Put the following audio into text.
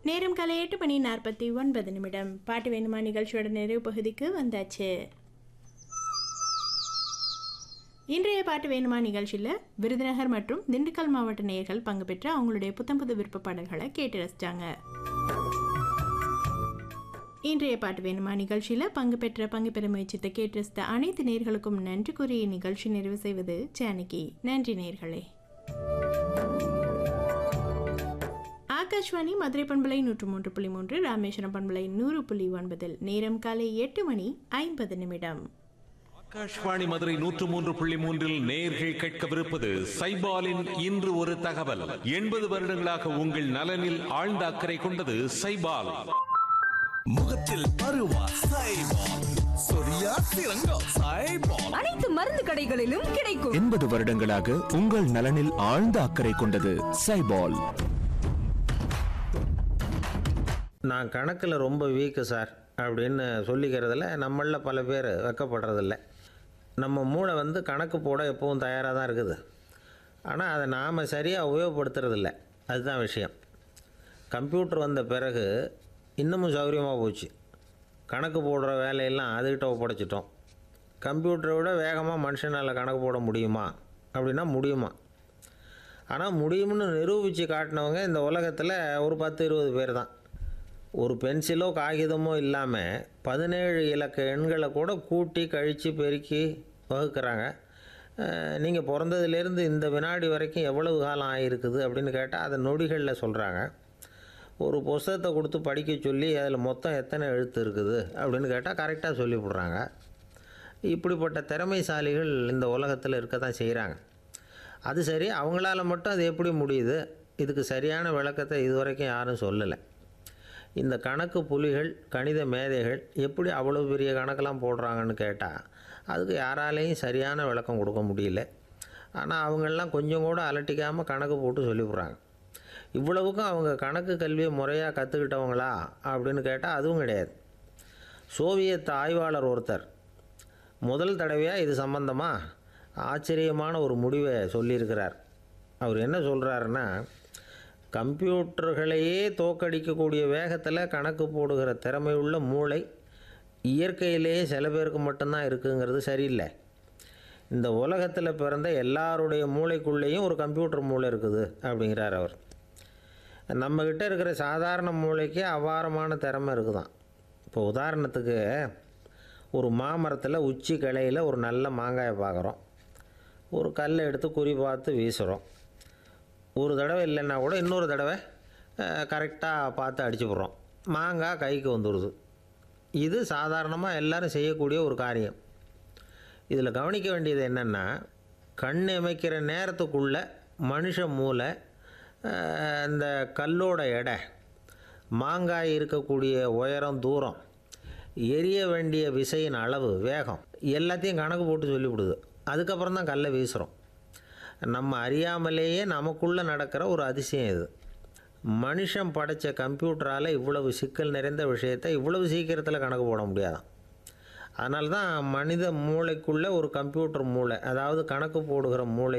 நேரம் காலை எட்டு மணி நாற்பத்தி ஒன்பது நிமிடம் பாட்டு வேணுமா நிகழ்ச்சியோட நிறைவு பகுதிக்கு வந்தாச்சு இன்றைய பாட்டு வேணுமா நிகழ்ச்சியில் விருதுநகர் மற்றும் திண்டுக்கல் மாவட்ட நேயர்கள் பங்கு பெற்று அவங்களுடைய புத்தம் புது விருப்ப பாடல்களை கேட்டு ரசித்தாங்க இன்றைய பாட்டு வேணுமா நிகழ்ச்சியில் பங்கு பெற்ற பங்கு பெற முயற்சித்த கேட்டு ரசித்த அனைத்து நேர்களுக்கும் நன்றி கூறிய நிகழ்ச்சி நிறைவு செய்வது ஜானகி நன்றி நேர்களே ஆகாஷ்வாணி மதுரை பண்பலை நூற்று மூன்று புள்ளி மூன்று ராமேஸ்வரம் பண்பலை நூறு புள்ளி ஒன்பதில் நேரம் காலை எட்டு மணி ஐம்பது நிமிடம் ஆகாஷ்வாணி மதுரை நூற்று மூன்று புள்ளி மூன்றில் நேர்கள் கேட்கவிருப்பது சைபாலின் இன்று ஒரு தகவல் எண்பது வருடங்களாக உங்கள் நலனில் ஆழ்ந்த அக்கறை கொண்டது சைபால் முகத்தில் பருவா சைபால் சொரியா சிறங்கோ சைபால் அனைத்து மருந்து கடைகளிலும் கிடைக்கும் எண்பது வருடங்களாக உங்கள் நலனில் ஆழ்ந்த அக்கறை கொண்டது சைபால் நான் கணக்கில் ரொம்ப வீக்கு சார் அப்படின்னு சொல்லிக்கிறதுல நம்மளில் பல பேர் வெக்கப்படுறதில்ல நம்ம மூளை வந்து கணக்கு போட எப்பவும் தயாராக தான் இருக்குது ஆனால் அதை நாம் சரியாக உபயோகப்படுத்துறதில்ல அதுதான் விஷயம் கம்ப்யூட்டர் வந்த பிறகு இன்னமும் சௌகரியமாக போச்சு கணக்கு போடுற வேலையெல்லாம் அதுக்கிட்ட ஒப்படைச்சிட்டோம் கம்ப்யூட்டரை விட வேகமாக மனுஷனால் கணக்கு போட முடியுமா அப்படின்னா முடியுமா ஆனால் முடியும்னு நிரூபித்து காட்டினவங்க இந்த உலகத்தில் ஒரு பத்து இருபது பேர் தான் ஒரு பென்சிலோ காகிதமோ இல்லாமல் பதினேழு இலக்க எண்களை கூட கூட்டி கழித்து பெருக்கி வகுக்கிறாங்க நீங்கள் பிறந்ததுலேருந்து இந்த வினாடி வரைக்கும் எவ்வளவு காலம் ஆகிருக்குது அப்படின்னு கேட்டால் அதை நொடிகளில் சொல்கிறாங்க ஒரு புஸ்தகத்தை கொடுத்து படிக்க சொல்லி அதில் மொத்தம் எத்தனை எழுத்து இருக்குது அப்படின்னு கேட்டால் கரெக்டாக சொல்லிவிடுறாங்க இப்படிப்பட்ட திறமைசாலிகள் இந்த உலகத்தில் இருக்க தான் செய்கிறாங்க அது சரி அவங்களால மட்டும் அது எப்படி முடியுது இதுக்கு சரியான விளக்கத்தை இதுவரைக்கும் யாரும் சொல்லலை இந்த கணக்கு புலிகள் கணித மேதைகள் எப்படி அவ்வளோ பெரிய கணக்கெல்லாம் போடுறாங்கன்னு கேட்டால் அதுக்கு யாராலையும் சரியான விளக்கம் கொடுக்க முடியல ஆனால் அவங்கெல்லாம் கொஞ்சம் கூட அலட்டிக்காமல் கணக்கு போட்டு சொல்லிவிட்றாங்க இவ்வளவுக்கும் அவங்க கணக்கு கல்வியை முறையாக கற்றுக்கிட்டவங்களா அப்படின்னு கேட்டால் அதுவும் கிடையாது சோவியத் ஆய்வாளர் ஒருத்தர் முதல் தடவையாக இது சம்பந்தமாக ஆச்சரியமான ஒரு முடிவை சொல்லியிருக்கிறார் அவர் என்ன சொல்கிறாருன்னா கம்ப்யூட்டர்களையே தோக்கடிக்கக்கூடிய வேகத்தில் கணக்கு போடுகிற திறமையுள்ள மூளை இயற்கையிலேயே சில பேருக்கு மட்டும்தான் இருக்குங்கிறது சரியில்லை இந்த உலகத்தில் பிறந்த எல்லாருடைய மூளைக்குள்ளேயும் ஒரு கம்ப்யூட்டர் மூளை இருக்குது அப்படிங்கிறார் அவர் நம்மக்கிட்ட இருக்கிற சாதாரண மூளைக்கு அபாரமான திறமை இருக்குதான் இப்போ உதாரணத்துக்கு ஒரு மாமரத்தில் உச்சி கிளையில் ஒரு நல்ல மாங்காயை பார்க்குறோம் ஒரு கல்லை எடுத்து குறி பார்த்து வீசுகிறோம் ஒரு தடவை இல்லைன்னா கூட இன்னொரு தடவை கரெக்டாக பார்த்து அடிச்சு போடுறோம் மாங்காய் கைக்கு வந்துடுது இது சாதாரணமாக எல்லாரும் செய்யக்கூடிய ஒரு காரியம் இதில் கவனிக்க வேண்டியது என்னென்னா கண் இமைக்கிற நேரத்துக்குள்ளே மனுஷ மூளை அஹ், இந்த கல்லோட எடை மாங்காய் இருக்கக்கூடிய உயரம் தூரம் எரிய வேண்டிய விசையின் அளவு வேகம் எல்லாத்தையும் கணக்கு போட்டு சொல்லிவிடுது அதுக்கப்புறம் தான் கல்லை வீசுகிறோம் நம்ம அறியாமலேயே நமக்குள்ளே நடக்கிற ஒரு அதிசயம் இது மனுஷன் படைத்த கம்ப்யூட்டரால் இவ்வளவு சிக்கல் நிறைந்த விஷயத்தை இவ்வளவு சீக்கிரத்தில் கணக்கு போட முடியாதான் அதனால தான் மனித மூளைக்குள்ளே ஒரு கம்ப்யூட்டர் மூளை அதாவது கணக்கு போடுகிற மூளை